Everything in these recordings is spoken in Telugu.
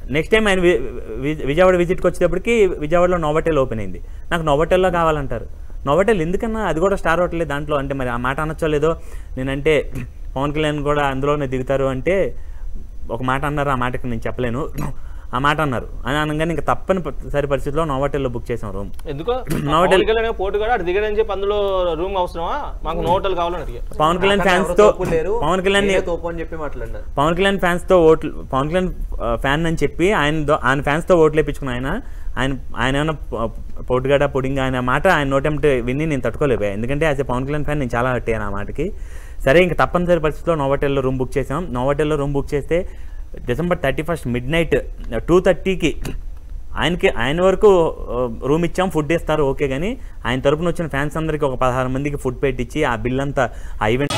నెక్స్ట్ టైం ఆయన వి- వి- విజయవాడ విజిట్కి వచ్చేటప్పటికి విజయవాడలో నోవటెల్ ఓపెన్ అయింది నాకు నోవటెల్లో కావాలంటారు నోవటెల్ ఎందుకన్నా అది కూడా స్టార్ హోటలే దాంట్లో అంటే మరి ఆ మాట అనొచ్చో లేదో నేనంటే పవన్ కళ్యాణ్ కూడా అందులోనే దిగుతారు అంటే ఒక మాట అన్నారు ఆ మాటకి నేను చెప్పలేను ఆ మాట అన్నారు అని అనగానే ఇంకా తప్పని సరి పరిస్థితిలో నోవటెల్లో బుక్ చేసాం రూమ్ ఎందుకో నోవటెల్ పవన్ కళ్యాణ్ పోటు కూడా అటు దిగడని చెప్పి అందులో రూమ్ అవసరమా మాకు నో హోటల్ కావాలని అడిగా పవన్ కళ్యాణ్ నాకన్నా ఫ్యాన్స్ ఎవరు తో తోపు లేరు పవన్ కళ్యాణ్ నేనే తోపు అని చెప్పి మాట్లాడినారు పవన్ కళ్యాణ్ ఫ్యాన్స్ తో ఓట్లు పవన్ కళ్యాణ్ ఆ, ఫ్యాన్ అని చెప్పి ఆయన దో- ఆయన ఫ్యాన్స్ తో ఓట్లు వేయించుకున్న ఆయన ఆయన ఆయన ఏమైనా ప- పొట్టుగడ పొడింగ్ ఆయన మాట ఆయన నోటెంట్ విని నేను తట్టుకోలేకపోయా ఎందుకంటే as a Pawan Kalyan fan నేను చాలా హట్ అయ్యాను ఆ మాటకి సరే ఇంకా తప్పనిసరి పరిస్థితిలో నోవటెల్లో రూమ్ బుక్ చేసాం నోవటెల్లో రూమ్ బుక్ చేస్తే December thirty first midnight two థర్టీకి ఆయనకి ఆయన వరకు రూమ్ ఇచ్చాం ఫుడ్ ఇస్తారు ఓకే కానీ ఆయన తరపున వచ్చిన ఫ్యాన్స్ అందరికీ ఒక పదహారు మందికి ఫుడ్ పెట్టించి ఆ బిల్ అంతా ఆ ఈవెంట్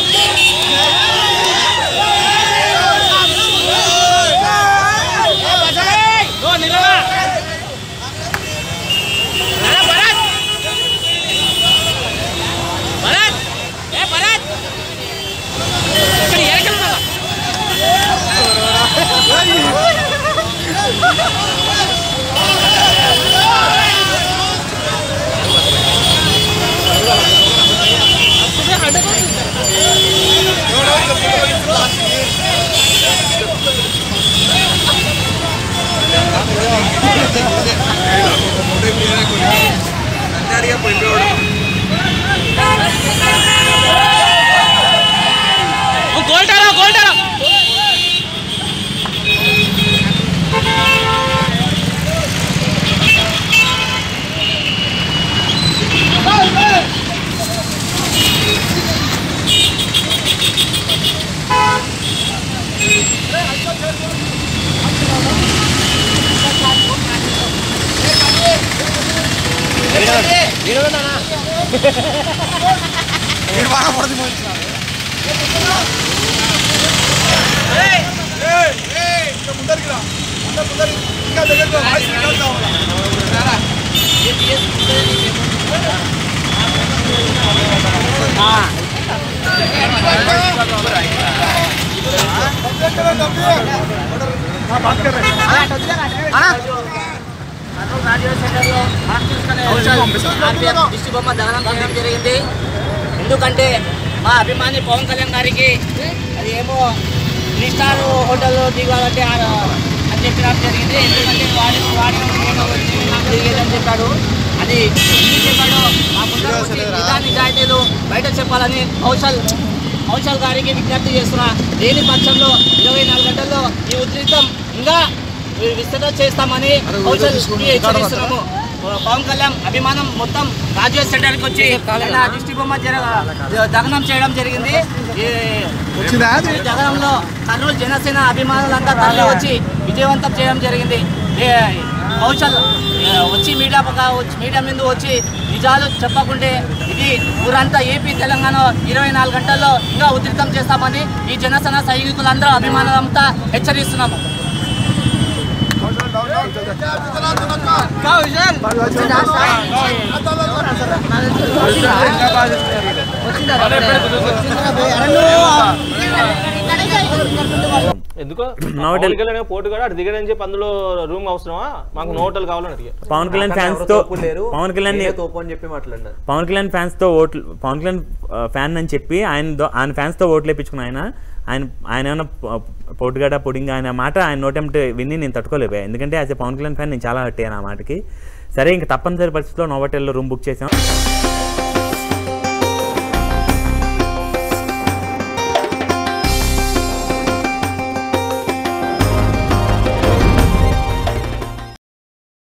దిష్టి బొమ్మ దహనం చేయడం జరిగింది ఎందుకంటే మా అభిమాని పవన్ కళ్యాణ్ గారికి అది ఏమో త్రీ స్టార్ హోటల్ దిగాలంటే ఆ- అని చెప్పడం జరిగింది ఎందుకంటే వాడి వాడి నాకు దిగేదని చెప్పాడు అది ఎందుకు చెప్పాడు మా ముందర వచ్చి నిజా నిజాయితీలు బయట చెప్పాలని కౌశల్ కౌశల్ గారికి విజ్ఞప్తి చేస్తున్నా లేని పక్షంలో ఇరవై నాలుగు గంటల్లో ఈ ఉధృతం ఇంకా విస్తృత చేస్తామని కౌశల్ హెచ్చరిస్తున్నాము పవన్ కళ్యాణ్ అభిమానం మొత్తం రాజీవ్ సెంటర్కి వచ్చి నిన్న దిష్టి బొమ్మ జర దహనం చేయడం జరిగింది ఈ ఈ దహనంలో కర్నూలు జనసేన అభిమానులంతా తరలి వచ్చి విజయవంతం చేయడం జరిగింది ఏ, కౌశల్ ఏ, వచ్చి మీడియా పక్క- వచ్చి మీడియా ముందు వచ్చి నిజాలు చెప్పకుంటే ఇది ఊరంతా ఏపీ తెలంగాణ ఇరవై నాలుగు గంటల్లో ఇంకా ఉధృతం చేస్తామని ఈ జనసేన సైనికులందరూ అభిమానులంతా హెచ్చరిస్తున్నాము ఎందుకో నోవటెల్- పవన్ కళ్యాణ్ పోటు కూడా అటు దిగడని చెప్పి అందులో రూమ్ అవసరమా మాకు నో హోటల్ కావాలని అడిగా పవన్ కళ్యాణ్ నాకన్నా ఫ్యాన్స్ ఎవరు తో తోపు లేరు పవన్ కళ్యాణ్ నేనే తోపు అని చెప్పి మాట్లాడినారు పవన్ కళ్యాణ్ ఫ్యాన్స్ తో ఓట్లు పవన్ కళ్యాణ్ ఆ, ఫ్యాన్ అని చెప్పి ఆయన దో- ఆయన ఫ్యాన్స్ తో ఓట్లు వేయించుకున్న ఆయన ఆయన ఆయన ఏమైనా ప- పొట్టుగడ పొడింగ్ ఆయన మాట ఆయన నోటెంట్ విని నేను తట్టుకోలేకపోయా ఎందుకంటే as a Pawan Kalyan fan నేను చాలా హట్ అయ్యాను ఆ మాటకి సరే ఇంకా తప్పనిసరి పరిస్థితిలో నోవటెల్లో రూమ్ బుక్ చేసాం